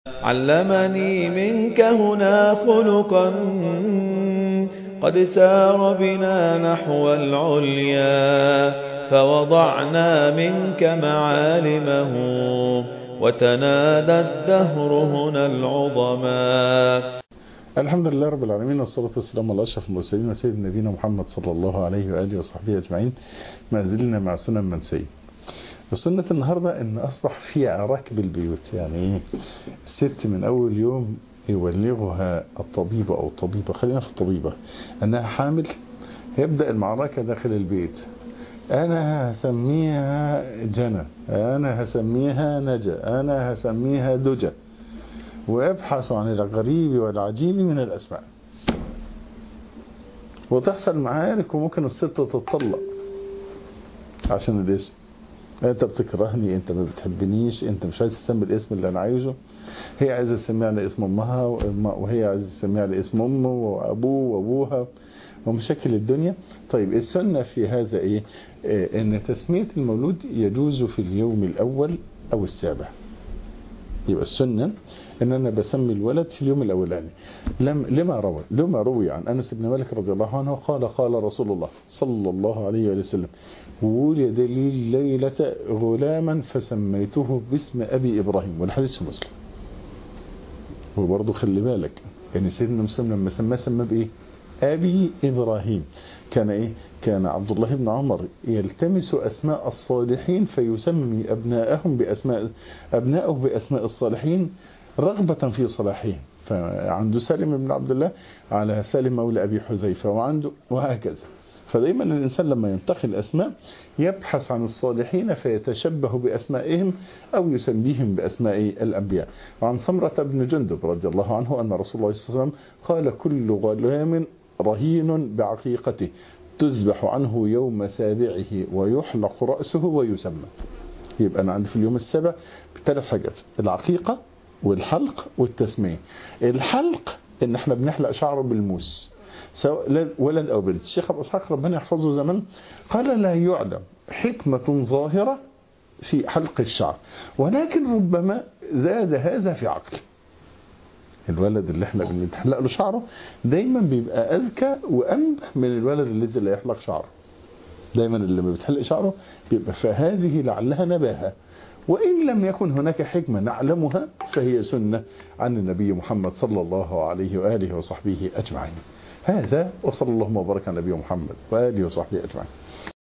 علمني منك هنا خلقا قد سار بنا نحو العليا فوضعنا منك معالمه وتنادى الدهر هنا العظما الحمد لله رب العالمين والصلاة والسلام على أشرف المرسلين وسيد نبينا محمد صلى الله عليه وآله وصحبه أجمعين ما زلنا مع سنن منسية وسنة النهاردة أن أصبح في عراك بالبيوت يعني إيه الست من أول يوم يبلغها الطبيب أو الطبيبة خلينا في الطبيبة أنها حامل يبدأ المعركة داخل البيت أنا هسميها جنى أنا هسميها نجا أنا هسميها دجى ويبحث عن الغريب والعجيب من الأسماء وتحصل معارك وممكن الست تتطلق عشان الاسم انت بتكرهني انت ما بتحبنيش انت مش عايز تسمي الاسم اللي انا عايزه هي عايزه تسميه على اسم امها وهي عايزه تسميه على اسم امه وابوه وابوها ومشاكل الدنيا طيب السنة في هذا ايه اه ان تسمية المولود يجوز في اليوم الاول او السابع يبقى السنة ان انا بسمي الولد في اليوم الاولاني لم لما روى لما روي عن انس بن مالك رضي الله عنه قال قال رسول الله صلى الله عليه وسلم ولد لي الليلة غلاما فسميته باسم ابي ابراهيم والحديث في مسلم وبرضه خلي بالك يعني سيدنا مسلم لما سماه سماه بايه أبي إبراهيم كان إيه؟ كان عبد الله بن عمر يلتمس أسماء الصالحين فيسمي أبناءهم بأسماء أبناءه بأسماء الصالحين رغبة في صلاحهم فعنده سالم بن عبد الله على سالم مولى أبي حذيفة وعنده وهكذا فدايما الإنسان لما ينتقي الأسماء يبحث عن الصالحين فيتشبه بأسمائهم أو يسميهم بأسماء الأنبياء وعن سمرة بن جندب رضي الله عنه أن رسول الله صلى الله عليه وسلم قال كل غلام رهين بعقيقته تذبح عنه يوم سابعه ويحلق رأسه ويسمى يبقى أنا عندي في اليوم السابع ثلاث حاجات العقيقة والحلق والتسمية الحلق ان احنا بنحلق شعره بالموس سواء ولد او بنت الشيخ ابو اسحاق ربنا يحفظه زمان قال لا يعلم حكمة ظاهرة في حلق الشعر ولكن ربما زاد هذا في عقل الولد اللي احنا بنحلق له شعره دايما بيبقى اذكى وانبه من الولد الذي لا يحلق شعره دايما اللي ما بتحلق شعره بيبقى فهذه لعلها نباهه وإن لم يكن هناك حكمة نعلمها فهي سنة عن النبي محمد صلى الله عليه وآله وصحبه أجمعين هذا وصلى الله وبارك على نبي محمد وآله وصحبه أجمعين